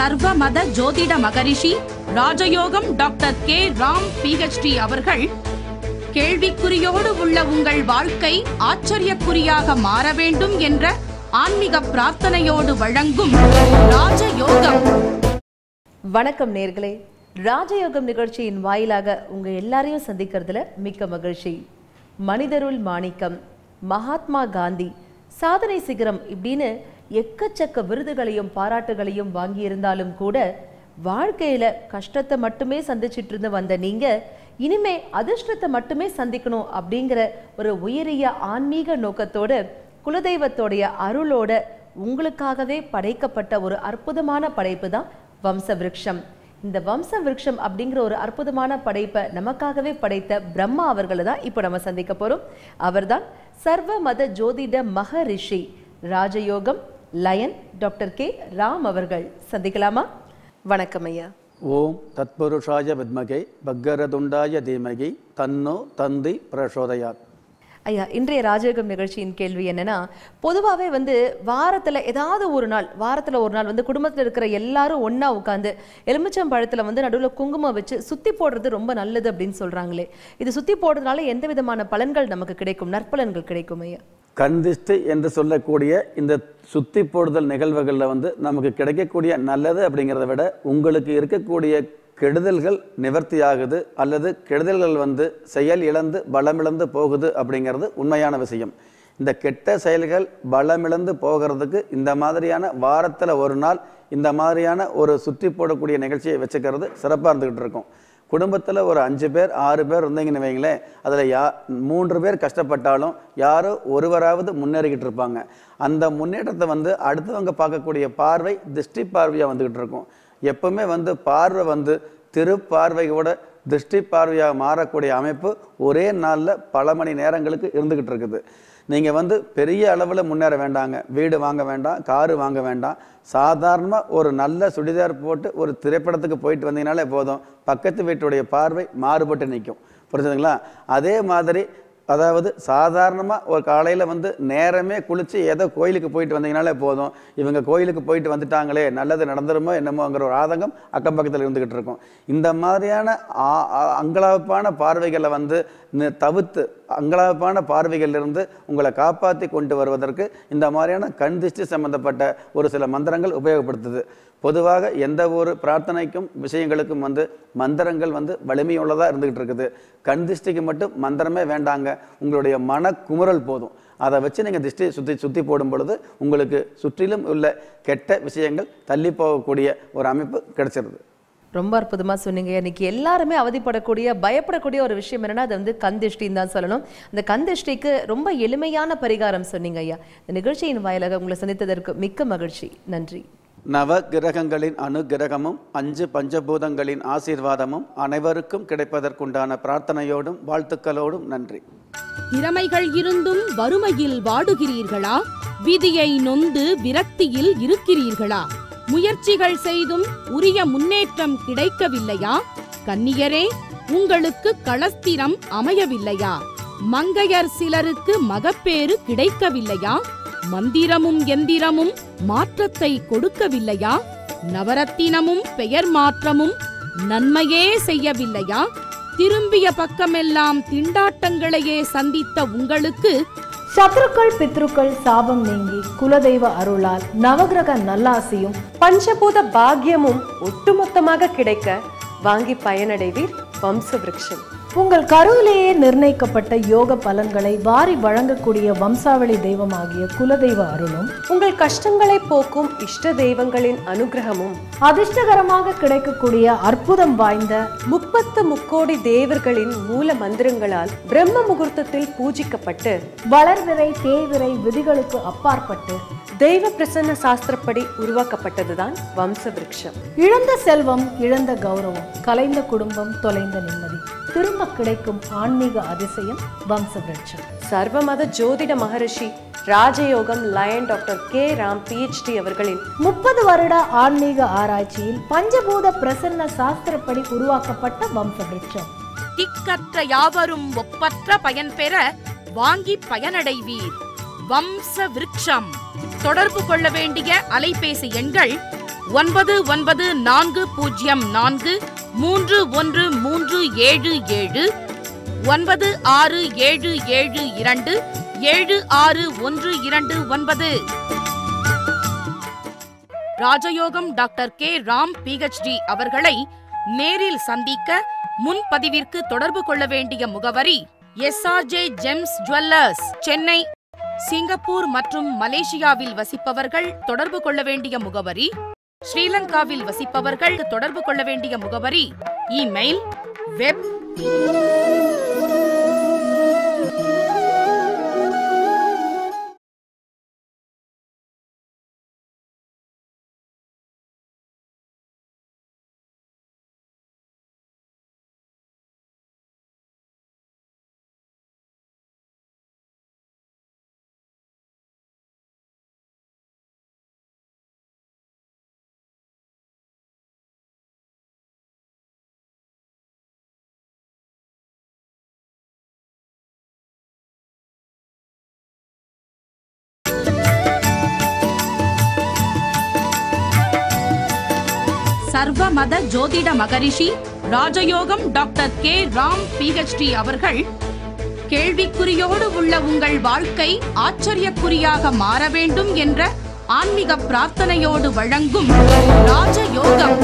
சர்வமத ஜோதிட மகரிஷி ராஜயோகம் டாக்டர் கே ராம் பிஹெச்டி அவர்கள் கேள்விக்குறியோடு உள்ள உங்கள் வாழ்க்கை ஆச்சரியக்குறியாக மாற வேண்டும் என்ற ஆன்மீக பிரார்த்தனையோடு வழங்கும் ராஜயோகம் வணக்கம் நேர்களே ராஜயோகம் நிகழ்ச்சியின் வாயிலாக உங்க எல்லாரையும் சந்திக்கிறதுல மிக்க மகிழ்ச்சி மனிதருள் மாணிக்கம் மகாத்மா காந்தி சாதனை சிகரம் இப்படின்னு எக்கச்சக்க விருதுகளையும் பாராட்டுகளையும் வாங்கியிருந்தாலும் கூட வாழ்க்கையில கஷ்டத்தை மட்டுமே சந்திச்சிட்டு இருந்து வந்த நீங்க இனிமே அதிர்ஷ்டத்தை மட்டுமே சந்திக்கணும் அப்படிங்கிற ஒரு உயரிய ஆன்மீக நோக்கத்தோட குலதெய்வத்தோடைய அருளோட உங்களுக்காகவே படைக்கப்பட்ட ஒரு அற்புதமான படைப்பு தான் வம்ச விருட்சம் இந்த வம்ச விருட்சம் அப்படிங்கிற ஒரு அற்புதமான படைப்பை நமக்காகவே படைத்த பிரம்மா அவர்களை தான் இப்போ நம்ம சந்திக்க போறோம் அவர்தான் சர்வ மத ஜோதிட மகரிஷி ராஜயோகம் லயன் டாக்டர் கே ராம் அவர்கள் சந்திக்கலாமா வணக்கம் ஐயா ஓம் தத்புருஷாய வித்மகே பக்கரதுண்டாய தீமகி தன்னோ தந்தி பிரசோதயாத் ஐயா இன்றைய ராஜயோகம் நிகழ்ச்சியின் கேள்வி என்னன்னா பொதுவாகவே வந்து வாரத்தில் ஏதாவது ஒரு நாள் வாரத்தில் ஒரு நாள் வந்து குடும்பத்தில் இருக்கிற எல்லாரும் ஒன்றா உட்காந்து எலுமிச்சம்பழத்தில் வந்து நடுவில் குங்குமம் வச்சு சுத்தி போடுறது ரொம்ப நல்லது அப்படின்னு சொல்றாங்களே இது சுத்தி போடுறதுனால எந்த விதமான பலன்கள் நமக்கு கிடைக்கும் நற்பலன்கள் கிடைக்கும் ஐயா கந்திஷ்டி என்று சொல்லக்கூடிய இந்த சுத்தி போடுதல் நிகழ்வுகளில் வந்து நமக்கு கிடைக்கக்கூடிய நல்லது அப்படிங்கிறத விட உங்களுக்கு இருக்கக்கூடிய கெடுதல்கள் நிவர்த்தி ஆகுது அல்லது கெடுதல்கள் வந்து செயல் இழந்து பலமிழந்து போகுது அப்படிங்கிறது உண்மையான விஷயம் இந்த கெட்ட செயல்கள் பலமிழந்து போகிறதுக்கு இந்த மாதிரியான வாரத்தில் ஒரு நாள் இந்த மாதிரியான ஒரு சுற்றி போடக்கூடிய நிகழ்ச்சியை வச்சுக்கிறது சிறப்பாக இருந்துக்கிட்டு இருக்கும் குடும்பத்தில் ஒரு அஞ்சு பேர் ஆறு பேர் இருந்தீங்கன்னு வைங்களேன் அதில் யா மூன்று பேர் கஷ்டப்பட்டாலும் யாரோ ஒருவராவது முன்னேறிக்கிட்டு இருப்பாங்க அந்த முன்னேற்றத்தை வந்து அடுத்தவங்க பார்க்கக்கூடிய பார்வை திருஷ்டி பார்வையாக வந்துக்கிட்டு இருக்கும் எப்பவுமே வந்து பார்வை வந்து திருப்பார்வையோட திருஷ்டி பார்வையாக மாறக்கூடிய அமைப்பு ஒரே நாளில் பல மணி நேரங்களுக்கு இருந்துக்கிட்டு இருக்குது நீங்கள் வந்து பெரிய அளவில் முன்னேற வேண்டாங்க வீடு வாங்க வேண்டாம் காரு வாங்க வேண்டாம் சாதாரணமாக ஒரு நல்ல சுடிதார் போட்டு ஒரு திரைப்படத்துக்கு போயிட்டு வந்தீங்கனாலே போதும் பக்கத்து வீட்டுடைய பார்வை மாறுபட்டு நிற்கும் புரிஞ்சுதுங்களா அதே மாதிரி அதாவது சாதாரணமாக ஒரு காலையில் வந்து நேரமே குளித்து ஏதோ கோயிலுக்கு போயிட்டு வந்தீங்கனாலே போதும் இவங்க கோயிலுக்கு போயிட்டு வந்துட்டாங்களே நல்லது நடந்துருமோ என்னமோங்கிற ஒரு ஆதங்கம் அக்கம் பக்கத்தில் இருந்துக்கிட்டு இருக்கும் இந்த மாதிரியான ஆ- ஆ- அங்கலாப்பான பார்வைகளை வந்து நி- தவிர்த்து அங்கலாப்பான பார்வைகளிலிருந்து உங்களை காப்பாற்றி கொண்டு வருவதற்கு இந்த மாதிரியான கண் திஷ்டி சம்பந்தப்பட்ட ஒரு சில மந்திரங்கள் உபயோகப்படுத்துது பொதுவாக எந்த ஒரு பிரார்த்தனைக்கும் விஷயங்களுக்கும் வந்து மந்திரங்கள் வந்து வலிமையுள்ளதாக இருந்துகிட்டு இருக்குது கண் திஷ்டிக்கு மட்டும் மந்திரமே வேண்டாங்க உங்களுடைய மன குமுறல் போதும் அதை வச்சு நீங்கள் திஷ்டி சுற்றி சுற்றி போடும் பொழுது உங்களுக்கு சுற்றிலும் உள்ள கெட்ட விஷயங்கள் தள்ளி போகக்கூடிய ஒரு அமைப்பு கிடைச்சிருது ரொம்ப அற்புதமா சொன்னீங்க இன்னைக்கு எல்லாருமே அவதிப்படக்கூடிய பயப்படக்கூடிய ஒரு விஷயம் என்னன்னா அது வந்து கந்திஷ்டின்னு தான் சொல்லணும் அந்த கந்திஷ்டிக்கு ரொம்ப எளிமையான பரிகாரம் சொன்னீங்க ஐயா இந்த நிகழ்ச்சியின் வாயிலாக உங்களை சந்தித்ததற்கு மிக்க மகிழ்ச்சி நன்றி நவ கிரகங்களின் அனுகிரகமும் அஞ்சு பஞ்சபூதங்களின் ஆசீர்வாதமும் அனைவருக்கும் கிடைப்பதற்குண்டான பிரார்த்தனையோடும் வாழ்த்துக்களோடும் நன்றி திறமைகள் இருந்தும் வறுமையில் வாடுகிறீர்களா விதியை நொந்து விரக்தியில் இருக்கிறீர்களா முயற்சிகள் செய்தும் உரிய முன்னேற்றம் கிடைக்கவில்லையா கன்னியரே உங்களுக்கு களஸ்திரம் அமையவில்லையா மங்கையர் சிலருக்கு மகப்பேறு கிடைக்கவில்லையா மந்திரமும் எந்திரமும் மாற்றத்தை கொடுக்கவில்லையா நவரத்தினமும் பெயர் மாற்றமும் நன்மையே செய்யவில்லையா திரும்பிய பக்கமெல்லாம் திண்டாட்டங்களையே சந்தித்த உங்களுக்கு சத்ருக்கள் பித்ருக்கள் சாபம் நீங்கி குலதெய்வ அருளால் நவகிரக நல்லாசியும் பஞ்சபூத பாக்கியமும் ஒட்டுமொத்தமாக கிடைக்க வாங்கி பயனடைவீர் வம்ச விருட்சம் உங்கள் கருவிலேயே நிர்ணயிக்கப்பட்ட யோக பலன்களை வாரி வழங்கக்கூடிய வம்சாவளி தெய்வமாகிய குலதெய்வ அருளும் உங்கள் கஷ்டங்களை போக்கும் இஷ்ட தெய்வங்களின் அனுகிரகமும் அதிர்ஷ்டகரமாக கிடைக்கக்கூடிய அற்புதம் வாய்ந்த முப்பத்து முக்கோடி தேவர்களின் மூல மந்திரங்களால் பிரம்ம முகூர்த்தத்தில் பூஜிக்கப்பட்டு வளர்விரை தேய்விரை விதிகளுக்கு அப்பாற்பட்டு தெய்வ பிரசன்ன சாஸ்திரப்படி உருவாக்கப்பட்டதுதான் வம்ச விருட்சம் இழந்த செல்வம் இழந்த கௌரவம் கலைந்த குடும்பம் தொலைந்த நிம்மதி திரும்ப கிடைக்கும் ஆன்மீக அதிசயம் வம்ச விருட்சம் சர்வமத ஜோதிட மகரிஷி ராஜயோகம் lion doctor K Ram PhD அவர்களின் முப்பது வருட ஆன்மீக ஆராய்ச்சியில் பஞ்சபூத பிரசன்ன சாஸ்திரப்படி உருவாக்கப்பட்ட வம்ச விருட்சம் திக்கற்ற யாவரும் ஒப்பற்ற பயன் பெற வாங்கி பயனடைவீர் வம்ச விருட்சம் தொடர்பு கொள்ள வேண்டிய அலைபேசி எண்கள் ஒன்பது ஒன்பது நான்கு பூஜ்ஜியம் நான்கு மூன்று ஒன்று மூன்று ஏழு ஏழு ஒன்பது ஆறு ஏழு ஏழு இரண்டு ஏழு ஆறு ஒன்று இரண்டு ஒன்பது ராஜயோகம் டாக்டர் கே ராம் பிஹெச்டி அவர்களை நேரில் சந்திக்க முன்பதிவிற்கு தொடர்பு கொள்ள வேண்டிய முகவரி SRJ gems jewellers Chennai Singapore மற்றும் மலேசியாவில் வசிப்பவர்கள் தொடர்பு கொள்ள வேண்டிய முகவரி ஸ்ரீலங்காவில் வசிப்பவர்கள் தொடர்பு கொள்ள வேண்டிய முகவரி இமெயில் வெப் சர்வ மத ஜோதிட மகரிஷி ராஜயோகம் டாக்டர் கே ராம் பிஹெச்டி அவர்கள் கேள்விக்குறியோடு உள்ள உங்கள் வாழ்க்கை ஆச்சரியக்குறியாக மாற வேண்டும் என்ற ஆன்மீக பிரார்த்தனையோடு வழங்கும் ராஜயோகம்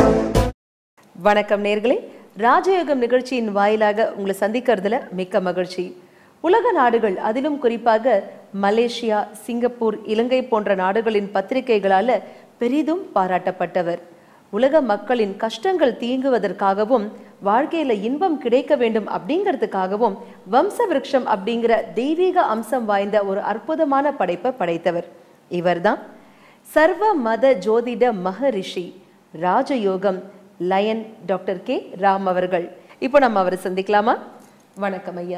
வணக்கம் நேர்களே ராஜயோகம் நிகழ்ச்சியின் வாயிலாக உங்களை சந்திக்கிறதுல மிக்க மகிழ்ச்சி உலக நாடுகள் அதிலும் குறிப்பாக மலேசியா சிங்கப்பூர் இலங்கை போன்ற நாடுகளின் பத்திரிகைகளால பெரிதும் பாராட்டப்பட்டவர் உலக மக்களின் கஷ்டங்கள் தீங்குவதற்காகவும் வாழ்க்கையில இன்பம் கிடைக்க வேண்டும் அப்படிங்கிறதுக்காகவும் வம்ச விருட்சம் அப்படிங்கிற தெய்வீக அம்சம் வாய்ந்த ஒரு அற்புதமான படைப்பை படைத்தவர் இவர்தான் சர்வ மத ஜோதிட மகரிஷி ராஜயோகம் லயன் டாக்டர் கே ராம் அவர்கள் இப்போ நம்ம அவரை சந்திக்கலாமா வணக்கம் ஐயா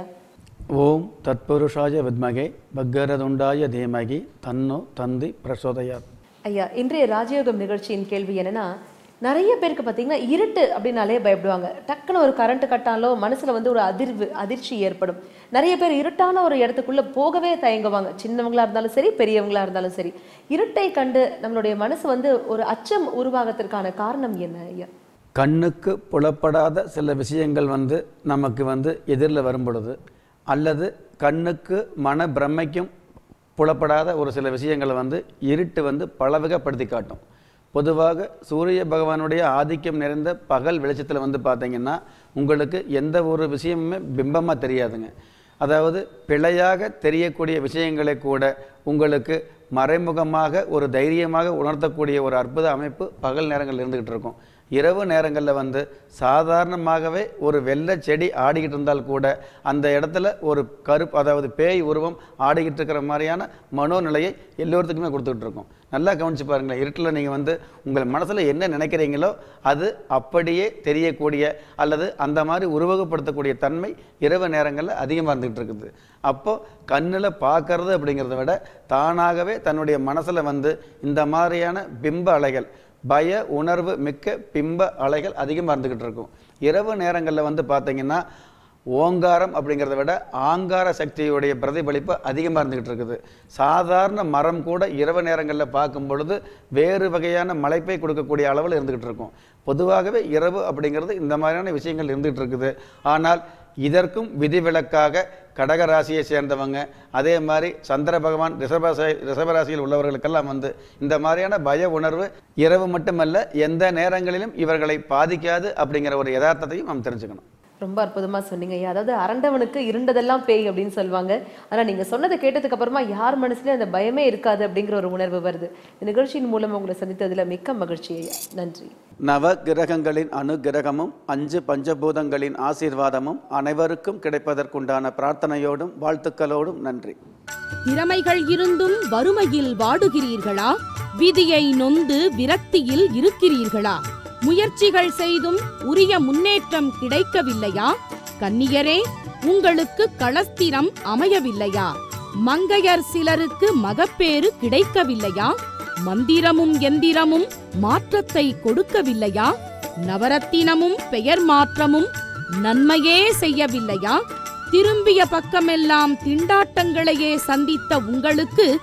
ஓம் தத்புருஷாய வித்மகே பக்கரதுண்டாய தீமகி தன்னோ தந்தி பிரசோதயாத் ஐயா இன்றைய ராஜயோகம் நிகழ்ச்சியின் கேள்வி என்னன்னா நிறைய பேருக்கு பார்த்தீங்கன்னா இருட்டு அப்படின்னாலே பயப்படுவாங்க டக்குன்னு ஒரு கரண்ட் கட்டாலோ மனசுல வந்து ஒரு அதிர்வு அதிர்ச்சி ஏற்படும் நிறைய பேர் இருட்டான ஒரு இடத்துக்குள்ள போகவே தயங்குவாங்க சின்னவங்களா இருந்தாலும் சரி பெரியவங்களா இருந்தாலும் சரி இருட்டை கண்டு நம்மளுடைய மனசு வந்து ஒரு அச்சம் உருவாகத்திற்கான காரணம் என்ன ஐயா கண்ணுக்கு புலப்படாத சில விஷயங்கள் வந்து நமக்கு வந்து எதிரில் வரும் பொழுது அல்லது கண்ணுக்கு மன பிரமைக்கும் புலப்படாத ஒரு சில விஷயங்களை வந்து இருட்டு வந்து பலவகைப்படுத்தி காட்டும் பொதுவாக சூரிய பகவானுடைய ஆதிக்கம் நிறைந்த பகல் வெளிச்சத்தில் வந்து பார்த்தீங்கன்னா உங்களுக்கு எந்த ஒரு விஷயமுமே பிம்பமாக தெரியாதுங்க அதாவது பிழையாக தெரியக்கூடிய விஷயங்களை கூட உங்களுக்கு மறைமுகமாக ஒரு தைரியமாக உணர்த்தக்கூடிய ஒரு அற்புத அமைப்பு பகல் நேரங்கள் இருந்துகிட்டு இருக்கும் இரவு நேரங்களில் வந்து சாதாரணமாகவே ஒரு வெள்ளை செடி ஆடிக்கிட்டு இருந்தால் கூட அந்த இடத்துல ஒரு கருப்பு அதாவது பேய் உருவம் ஆடிக்கிட்டு இருக்கிற மாதிரியான மனோநிலையை எல்லோருத்துக்குமே கொடுத்துக்கிட்டு இருக்கோம் நல்லா கவனிச்சு பாருங்களேன் இருட்டில் நீங்கள் வந்து உங்கள் மனசில் என்ன நினைக்கிறீங்களோ அது அப்படியே தெரியக்கூடிய அல்லது அந்த மாதிரி உருவகப்படுத்தக்கூடிய தன்மை இரவு நேரங்களில் அதிகமாக இருந்துகிட்டு இருக்குது அப்போது கண்ணில் பார்க்கறது அப்படிங்கிறத விட தானாகவே தன்னுடைய மனசில் வந்து இந்த மாதிரியான பிம்ப அலைகள் பய உணர்வு மிக்க பிம்ப அலைகள் அதிகமாக இருந்துக்கிட்டு இருக்கும் இரவு நேரங்களில் வந்து பார்த்தீங்கன்னா ஓங்காரம் அப்படிங்கிறத விட ஆங்கார சக்தியுடைய பிரதிபலிப்பு அதிகமாக இருந்துக்கிட்டு இருக்குது சாதாரண மரம் கூட இரவு நேரங்களில் பார்க்கும் பொழுது வேறு வகையான மலைப்பை கொடுக்கக்கூடிய அளவில் இருந்துக்கிட்டு இருக்கும் பொதுவாகவே இரவு அப்படிங்கிறது இந்த மாதிரியான விஷயங்கள் இருந்துகிட்டு இருக்குது ஆனால் இதற்கும் விதிவிலக்காக கடகராசியை சேர்ந்தவங்க அதே மாதிரி சந்திர பகவான் ரிஷபராசி ரிஷபராசியில் உள்ளவர்களுக்கெல்லாம் வந்து இந்த மாதிரியான பய உணர்வு இரவு மட்டுமல்ல எந்த நேரங்களிலும் இவர்களை பாதிக்காது அப்படிங்கிற ஒரு யதார்த்தத்தையும் நாம் தெரிஞ்சுக்கணும் ரொம்ப அற்புதமா சொன்னீங்க ஐயா அதாவது அரண்டவனுக்கு இருண்டதெல்லாம் பேய் அப்படின்னு சொல்லுவாங்க ஆனா நீங்க சொன்னதை கேட்டதுக்கு அப்புறமா யார் மனசுலயும் அந்த பயமே இருக்காது அப்படிங்கிற ஒரு உணர்வு வருது இந்த நிகழ்ச்சியின் மூலம் உங்களை சந்தித்ததுல மிக்க மகிழ்ச்சி ஐயா நன்றி நவ கிரகங்களின் அனுகிரகமும் அஞ்சு பஞ்சபூதங்களின் ஆசீர்வாதமும் அனைவருக்கும் கிடைப்பதற்குண்டான பிரார்த்தனையோடும் வாழ்த்துக்களோடும் நன்றி திறமைகள் இருந்தும் வறுமையில் வாடுகிறீர்களா விதியை நொந்து விரக்தியில் இருக்கிறீர்களா முயற்சிகள் செய்தும் உரிய முன்னேற்றம் கிடைக்கவில்லையா கன்னியரே உங்களுக்கு களஸ்திரம் அமையவில்லையா மங்கையர் சிலருக்கு மகப்பேறு கிடைக்கவில்லையா மந்திரமும் எந்திரமும் மாற்றத்தை கொடுக்கவில்லையா நவரத்தினமும் பெயர் மாற்றமும் நன்மையே செய்யவில்லையா திரும்பிய பக்கமெல்லாம் திண்டாட்டங்களையே சந்தித்த உங்களுக்கு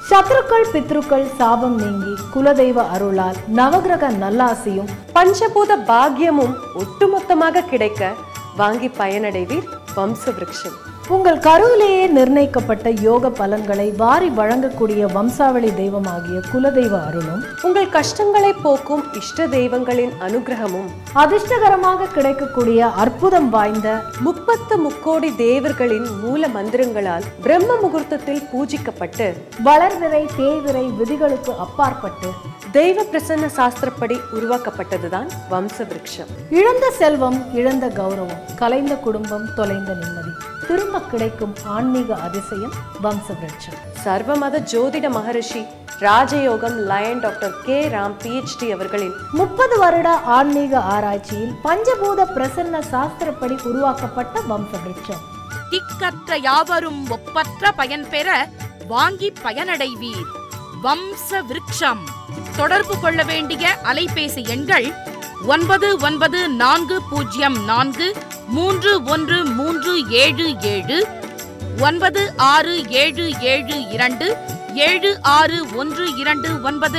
சத்ருக்கள் பித்ருக்கள் சாபம் நீங்கி குலதெய்வ அருளால் நவகிரக நல்லாசியும் பஞ்சபூத பாக்கியமும் ஒட்டுமொத்தமாக கிடைக்க வாங்கி பயனடைவீர் வம்ச விருட்சம் உங்கள் கருவிலேயே நிர்ணயிக்கப்பட்ட யோக பலன்களை வாரி வழங்கக்கூடிய வம்சாவளி தெய்வமாகிய குலதெய்வ அருளும் உங்கள் கஷ்டங்களை போக்கும் இஷ்ட தெய்வங்களின் அனுகிரகமும் அதிர்ஷ்டகரமாக கிடைக்கக்கூடிய அற்புதம் வாய்ந்த முப்பத்து முக்கோடி தேவர்களின் மூல மந்திரங்களால் பிரம்ம முகூர்த்தத்தில் பூஜிக்கப்பட்டு வளர்விரை தேய்விரை விதிகளுக்கு அப்பாற்பட்டு தெய்வ பிரசன்ன சாஸ்திரப்படி உருவாக்கப்பட்டதுதான் வம்ச விருட்சம் இழந்த செல்வம் இழந்த கௌரவம் கலைந்த குடும்பம் தொலைந்த நிம்மதி திரும்ப கிடைக்கும் ஆன்மீக அதிசயம் வம்ச விருட்சம் சர்வமத ஜோதிட மகரிஷி ராஜயோகம் lion doctor K Ram PhD அவர்களின் முப்பது வருட ஆன்மீக ஆராய்ச்சியில் பஞ்சபூத பிரசன்ன சாஸ்திரப்படி உருவாக்கப்பட்ட வம்ச விருட்சம் திக்கற்ற யாவரும் ஒப்பற்ற பயன் பெற வாங்கி பயனடைவீர் வம்ச விருட்சம் தொடர்பு கொள்ள வேண்டிய அலைபேசி எண்கள் ஒன்பது ஒன்பது நான்கு பூஜ்ஜியம் நான்கு மூன்று ஒன்று மூன்று ஏழு ஏழு ஒன்பது ஆறு ஏழு ஏழு இரண்டு ஏழு ஆறு ஒன்று இரண்டு ஒன்பது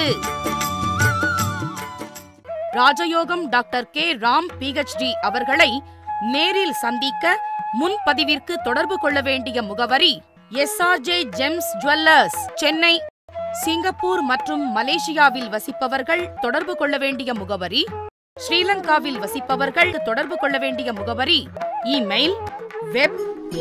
ராஜயோகம் டாக்டர் கே ராம் பிஹெச்டி அவர்களை நேரில் சந்திக்க முன்பதிவிற்கு தொடர்பு கொள்ள வேண்டிய முகவரி SRJ gems jewellers Chennai Singapore மற்றும் மலேசியாவில் வசிப்பவர்கள் தொடர்பு கொள்ள வேண்டிய முகவரி ஸ்ரீலங்காவில் வசிப்பவர்கள் தொடர்பு கொள்ள வேண்டிய முகவரி இமெயில் வெப்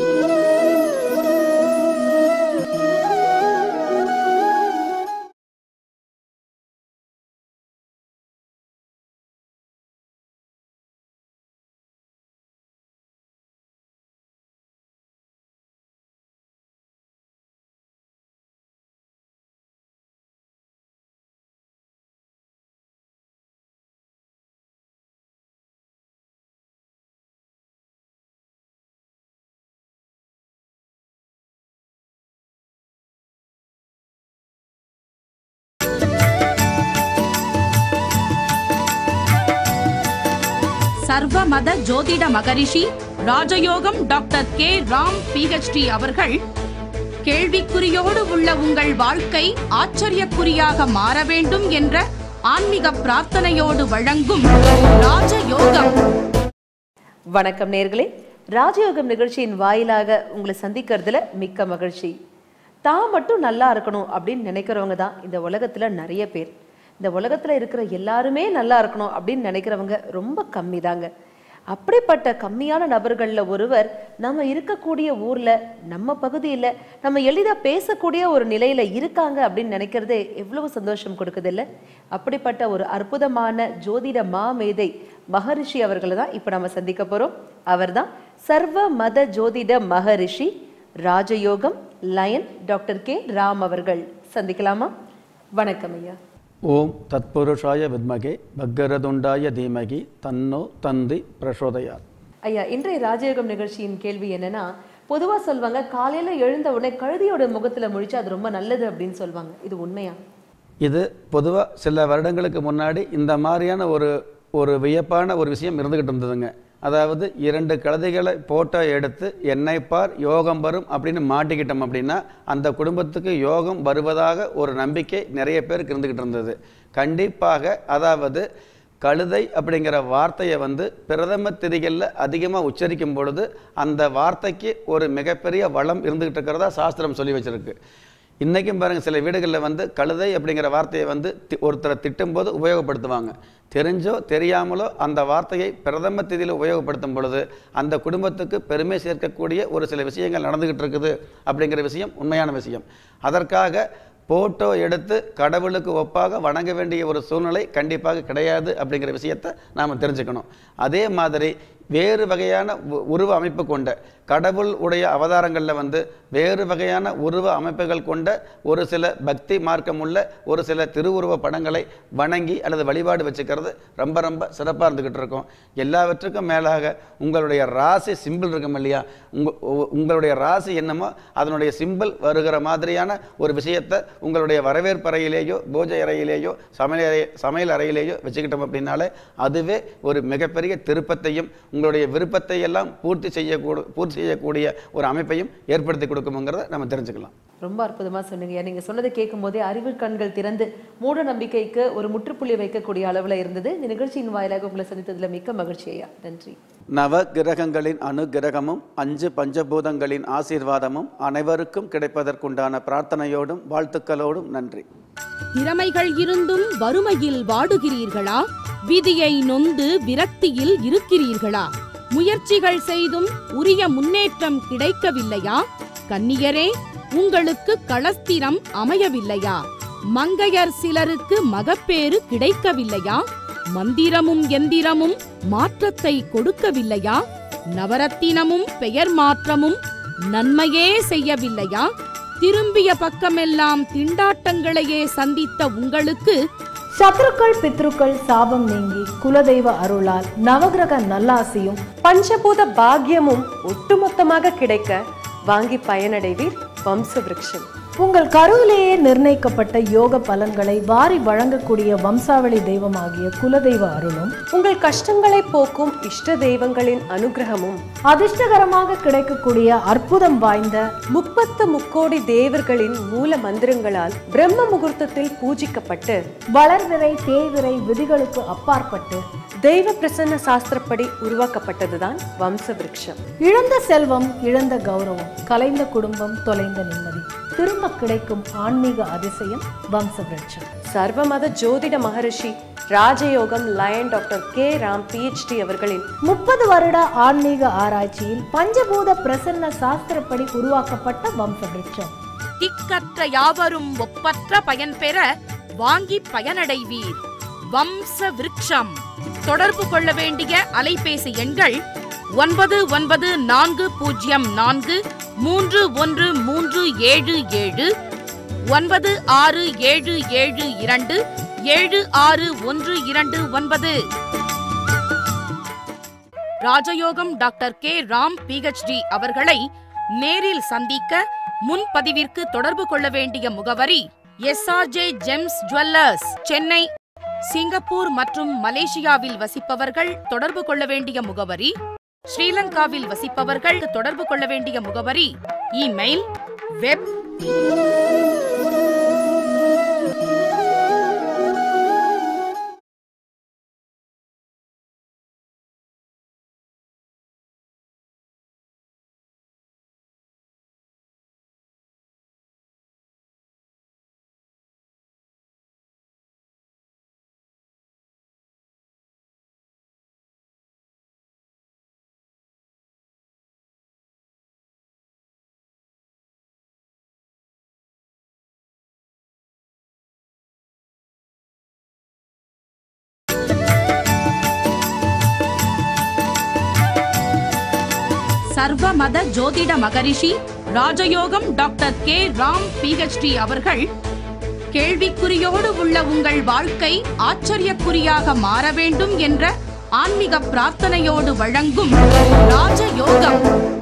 சர்வ மத ஜோதிட மகரிஷி ராஜயோகம் டாக்டர் கே ராம் பிஹெச்டி அவர்கள் கேள்விக்குறியோடு உள்ள உங்கள் வாழ்க்கை ஆச்சரியக்குறியாக மாற வேண்டும் என்ற ஆன்மீக பிரார்த்தனையோடு வழங்கும் ராஜயோகம் வணக்கம் நேர்களே ராஜயோகம் நிகழ்ச்சியின் வாயிலாக உங்களை சந்திக்கிறதுல மிக்க மகிழ்ச்சி தான் மட்டும் நல்லா இருக்கணும் அப்படின்னு நினைக்கிறவங்க தான் இந்த உலகத்துல நிறைய பேர் இந்த உலகத்துல இருக்கிற எல்லாருமே நல்லா இருக்கணும் அப்படின்னு நினைக்கிறவங்க ரொம்ப கம்மி தாங்க அப்படிப்பட்ட கம்மியான நபர்கள்ல ஒருவர் நம்ம இருக்கக்கூடிய ஊர்ல நம்ம பகுதியில நம்ம எளிதா பேசக்கூடிய ஒரு நிலையில இருக்காங்க அப்படின்னு நினைக்கிறதே எவ்வளவு சந்தோஷம் கொடுக்குது இல்ல அப்படிப்பட்ட ஒரு அற்புதமான ஜோதிட மாமேதை மகரிஷி அவர்களை தான் இப்போ நம்ம சந்திக்க போறோம் அவர்தான் சர்வ மத ஜோதிட மகரிஷி ராஜயோகம் லயன் டாக்டர் கே ராம் அவர்கள் சந்திக்கலாமா வணக்கம் ஐயா ஓம் தத்புருஷாய வித்மகே பக்கரதுண்டாய தீமகி தன்னோ தந்தி பிரசோதயாத் ஐயா இன்றைய ராஜயோகம் நிகழ்ச்சியின் கேள்வி என்னன்னா பொதுவா சொல்வாங்க காலையில எழுந்த உடனே கழுதியோட முகத்துல முழிச்சா அது ரொம்ப நல்லது அப்படின்னு சொல்லுவாங்க இது உண்மையா இது பொதுவாக சில வருடங்களுக்கு முன்னாடி இந்த மாதிரியான ஒரு ஒரு வியப்பான ஒரு விஷயம் இருந்துகிட்டு இருந்ததுங்க அதாவது இரண்டு கழுதைகளை போட்டோ எடுத்து என்னை பார் யோகம் வரும் அப்படின்னு மாட்டிக்கிட்டோம் அப்படின்னா அந்த குடும்பத்துக்கு யோகம் வருவதாக ஒரு நம்பிக்கை நிறைய பேருக்கு இருந்துகிட்டு இருந்தது கண்டிப்பாக அதாவது கழுதை அப்படிங்கிற வார்த்தையை வந்து பிரதம திதிகளில் அதிகமாக உச்சரிக்கும் பொழுது அந்த வார்த்தைக்கு ஒரு மிகப்பெரிய வளம் இருந்துகிட்டு இருக்கிறதா சாஸ்திரம் சொல்லி வச்சிருக்கு இன்றைக்கும் பாருங்கள் சில வீடுகளில் வந்து கழுதை அப்படிங்கிற வார்த்தையை வந்து தி- ஒருத்தரை திட்டும்போது உபயோகப்படுத்துவாங்க தெரிஞ்சோ தெரியாமலோ அந்த வார்த்தையை பிரதம திதியில் உபயோகப்படுத்தும் பொழுது அந்த குடும்பத்துக்கு பெருமை சேர்க்கக்கூடிய ஒரு சில விஷயங்கள் நடந்துக்கிட்டு இருக்குது அப்படிங்கிற விஷயம் உண்மையான விஷயம் அதற்காக போட்டோ எடுத்து கடவுளுக்கு ஒப்பாக வணங்க வேண்டிய ஒரு சூழ்நிலை கண்டிப்பாக கிடையாது அப்படிங்கிற விஷயத்தை நாம் தெரிஞ்சுக்கணும் அதே மாதிரி வேறு வகையான உ- உருவ அமைப்பு கொண்ட கடவுள் உடைய அவதாரங்களில் வந்து வேறு வகையான உருவ அமைப்புகள் கொண்ட ஒரு சில பக்தி மார்க்கம் உள்ள ஒரு சில திருவுருவ படங்களை வணங்கி அல்லது வழிபாடு வச்சுக்கிறது ரொம்ப ரொம்ப சிறப்பாக இருந்துக்கிட்டு இருக்கும் எல்லாவற்றுக்கும் மேலாக உங்களுடைய ராசி சிம்பிள் இருக்கும் இல்லையா உங்க உ- உங்களுடைய ராசி என்னமோ அதனுடைய சிம்பிள் வருகிற மாதிரியான ஒரு விஷயத்தை உங்களுடைய வரவேற்பு அறையிலேயோ பூஜை அறையிலேயோ சமையல் அறை சமையல் அறையிலேயோ வச்சுக்கிட்டோம் அப்படின்னாலே அதுவே ஒரு மிகப்பெரிய திருப்பத்தையும் உங்களுடைய விருப்பத்தை எல்லாம் பூர்த்தி செய்யக்கூட பூர்த்தி செய்யக்கூடிய ஒரு அமைப்பையும் ஏற்படுத்தி கொடுக்குங்கிறத நம்ம தெரிஞ்சுக்கலாம் ரொம்ப அற்புதமா சொன்னீங்க நீங்க சொன்னதை கேட்கும் போதே அறிவு கண்கள் திறந்து மூட நம்பிக்கைக்கு ஒரு முற்றுப்புள்ளி வைக்கக்கூடிய அளவுல இருந்தது இந்த நிகழ்ச்சியின் வாயிலாக உங்களை சந்தித்ததுல மிக்க மகிழ்ச்சி ஐயா நன்றி நவ கிரகங்களின் அனுகிரகமும் அஞ்சு பஞ்சபூதங்களின் ஆசீர்வாதமும் அனைவருக்கும் கிடைப்பதற்குண்டான பிரார்த்தனையோடும் வாழ்த்துக்களோடும் நன்றி திறமைகள் இருந்தும் வறுமையில் வாடுகிறீர்களா விதியை நொந்து விரக்தியில் இருக்கிறீர்களா முயற்சிகள் செய்தும் உரிய முன்னேற்றம் கிடைக்கவில்லையா கன்னியரே உங்களுக்கு களஸ்திரம் அமையவில்லையா மங்கையர் சிலருக்கு மகப்பேறு கிடைக்கவில்லையா மந்திரமும் எந்திரமும் மாற்றத்தை கொடுக்கவில்லையா நவரத்தினமும் பெயர் மாற்றமும் நன்மையே செய்யவில்லையா திரும்பிய பக்கமெல்லாம் திண்டாட்டங்களையே சந்தித்த உங்களுக்கு சத்ருக்கள் பித்ருக்கள் சாபம் நீங்கி குலதெய்வ அருளால் நவகிரக நல்லாசியும் பஞ்சபூத பாக்கியமும் ஒட்டுமொத்தமாக கிடைக்க வாங்கி பயனடைவீர் வம்ச விருட்சம் உங்கள் கருவிலேயே நிர்ணயிக்கப்பட்ட யோக பலன்களை வாரி வழங்கக்கூடிய வம்சாவளி தெய்வமாகிய குலதெய்வ அருளும் உங்கள் கஷ்டங்களை போக்கும் இஷ்ட தெய்வங்களின் அனுகிரகமும் அதிர்ஷ்டகரமாக கிடைக்கக்கூடிய அற்புதம் வாய்ந்த முப்பத்து முக்கோடி தேவர்களின் மூல மந்திரங்களால் பிரம்ம முகூர்த்தத்தில் பூஜிக்கப்பட்டு வளர்விரை தேய்விரை விதிகளுக்கு அப்பாற்பட்டு தெய்வ பிரசன்ன சாஸ்திரப்படி உருவாக்கப்பட்டதுதான் வம்ச விருட்சம் இழந்த செல்வம் இழந்த கௌரவம் கலைந்த குடும்பம் தொலைந்த நிம்மதி திரும்ப கிடைக்கும் ஆன்மீக அதிசயம் வம்சவிருட்சம் சர்வமத ஜோதிட மகரிஷி ராஜயோகம் lion doctor K Ram PhD அவர்களின் முப்பது வருட ஆன்மீக ஆராய்ச்சியில் பஞ்சபூத பிரசன்ன சாஸ்திரப்படி உருவாக்கப்பட்ட வம்சவிருட்சம் திக்கற்ற யாவரும் ஒப்பற்ற பயன் பெற வாங்கி பயனடைவீர் வம்ச விருட்சம் தொடர்பு கொள்ள வேண்டிய அலைபேசி எண்கள் ஒன்பது ஒன்பது நான்கு பூஜ்ஜியம் நான்கு மூன்று ஒன்று மூன்று ஏழு ஏழு ஒன்பது ஆறு ஏழு ஏழு இரண்டு ஏழு ஆறு ஒன்று இரண்டு ஒன்பது ராஜயோகம் டாக்டர் கே ராம் பிஹெச்டி அவர்களை நேரில் சந்திக்க முன்பதிவிற்கு தொடர்பு கொள்ள வேண்டிய முகவரி SRJ gems jewellers Chennai Singapore மற்றும் மலேசியாவில் வசிப்பவர்கள் தொடர்பு கொள்ள வேண்டிய முகவரி ஸ்ரீலங்காவில் வசிப்பவர்கள் தொடர்பு கொள்ள வேண்டிய முகவரி இமெயில் வெப் சர்வ மத ஜோதிட மகரிஷி ராஜயோகம் டாக்டர் கே ராம் பிஹெச்டி அவர்கள் கேள்விக்குறியோடு உள்ள உங்கள் வாழ்க்கை ஆச்சரியக்குறியாக மாற வேண்டும் என்ற ஆன்மீக பிரார்த்தனையோடு வழங்கும் ராஜயோகம்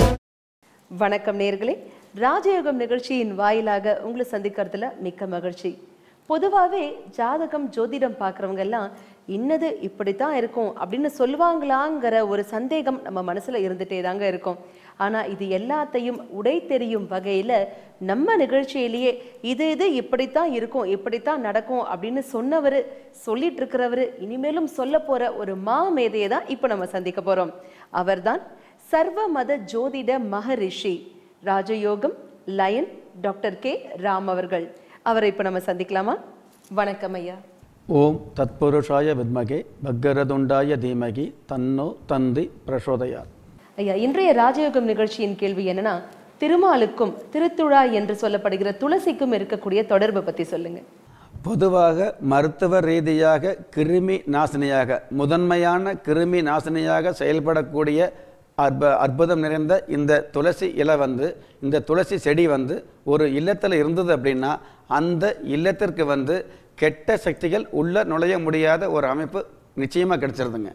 வணக்கம் நேர்களே ராஜயோகம் நிகழ்ச்சியின் வாயிலாக உங்களை சந்திக்கிறதுல மிக்க மகிழ்ச்சி பொதுவாகவே ஜாதகம் ஜோதிடம் பார்க்குறவங்க எல்லாம் இன்னது இப்படித்தான் இருக்கும் அப்படின்னு சொல்லுவாங்களாங்கிற ஒரு சந்தேகம் நம்ம மனசுல இருந்துட்டே தாங்க இருக்கும் ஆனா இது எல்லாத்தையும் உடை தெரியும் வகையில நம்ம நிகழ்ச்சியிலேயே இது இது இப்படித்தான் இருக்கும் இப்படித்தான் நடக்கும் அப்படின்னு சொன்னவர் சொல்லிட்டு இருக்கிறவர் இனிமேலும் சொல்ல போற ஒரு மா மேதையை தான் இப்போ நம்ம சந்திக்க போறோம் அவர்தான் சர்வ மத ஜோதிட மகரிஷி ராஜயோகம் லயன் டாக்டர் கே ராம் அவர்கள் அவரை இப்போ நம்ம சந்திக்கலாமா வணக்கம் ஐயா ஓம் தத்புருஷாய வித்மகே பக்கரதுண்டாய தீமகி தன்னோ தந்தி பிரசோதயாத் ஐயா இன்றைய ராஜயோகம் நிகழ்ச்சியின் கேள்வி என்னன்னா திருமாலுக்கும் திருத்துழா என்று சொல்லப்படுகிற துளசிக்கும் இருக்கக்கூடிய தொடர்பு பத்தி சொல்லுங்க பொதுவாக மருத்துவ ரீதியாக கிருமி நாசினியாக முதன்மையான கிருமி நாசினியாக செயல்படக்கூடிய அற்ப அற்புதம் நிறைந்த இந்த துளசி இலை வந்து இந்த துளசி செடி வந்து ஒரு இல்லத்தில் இருந்தது அப்படின்னா அந்த இல்லத்திற்கு வந்து கெட்ட சக்திகள் உள்ள நுழைய முடியாத ஒரு அமைப்பு நிச்சயமாக கிடைச்சிருதுங்க